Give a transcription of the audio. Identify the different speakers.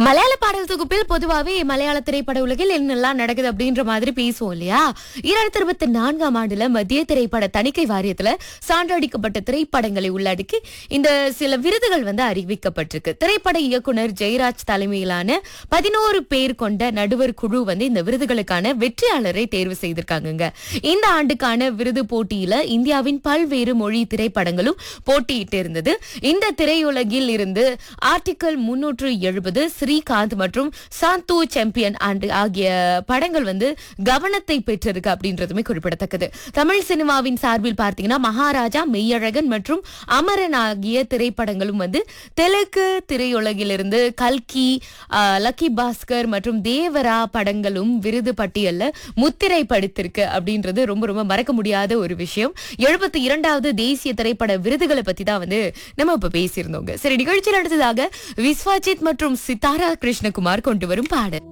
Speaker 1: மலையாள பாடல் தொகுப்பில் பொதுவாவே மலையாள திரைப்பட உலகில் என்னெல்லாம் நடக்குது அப்படின்ற மாதிரி பேசுவோம் இல்லையா இரண்டாயிரத்தி இருபத்தி நான்காம் ஆண்டுல மத்திய திரைப்பட தணிக்கை வாரியத்துல சான்றளிக்கப்பட்ட திரைப்படங்களை உள்ளடக்கி இந்த சில விருதுகள் வந்து அறிவிக்கப்பட்டிருக்கு திரைப்பட இயக்குனர் ஜெயராஜ் தலைமையிலான பதினோரு பேர் கொண்ட நடுவர் குழு வந்து இந்த விருதுகளுக்கான வெற்றியாளரை தேர்வு செய்திருக்காங்கங்க இந்த ஆண்டுக்கான விருது போட்டியில இந்தியாவின் பல்வேறு மொழி திரைப்படங்களும் போட்டியிட்டு இருந்தது இந்த திரையுலகில் இருந்து ஆர்டிகல் முன்னூற்று எழுபது ஸ்ரீகாந்த் மற்றும் சாந்து சாம்பியன் ஆண்டு ஆகிய படங்கள் வந்து கவனத்தை பெற்றிருக்கு அப்படின்றதுமே குறிப்பிடத்தக்கது தமிழ் சினிமாவின் சார்பில் பார்த்தீங்கன்னா மகாராஜா மெய்யழகன் மற்றும் அமரன் ஆகிய திரைப்படங்களும் வந்து தெலுங்கு திரையுலகிலிருந்து கல்கி ஆஹ், லக்கி பாஸ்கர் மற்றும் தேவரா படங்களும் விருது பட்டியல்ல முத்திரை படுத்திருக்கு அப்படின்றது ரொம்ப ரொம்ப மறக்க முடியாத ஒரு விஷயம் எழுபத்தி இரண்டாவது தேசிய திரைப்பட விருதுகளை பத்தி தான் வந்து நம்ம இப்ப பேசியிருந்தோங்க சரி நிகழ்ச்சியில் அடுத்ததாக விஸ்வாஜித் மற்றும் சித்தாரா கிருஷ்ணகுமார் கொண்டு வரும் பாடல்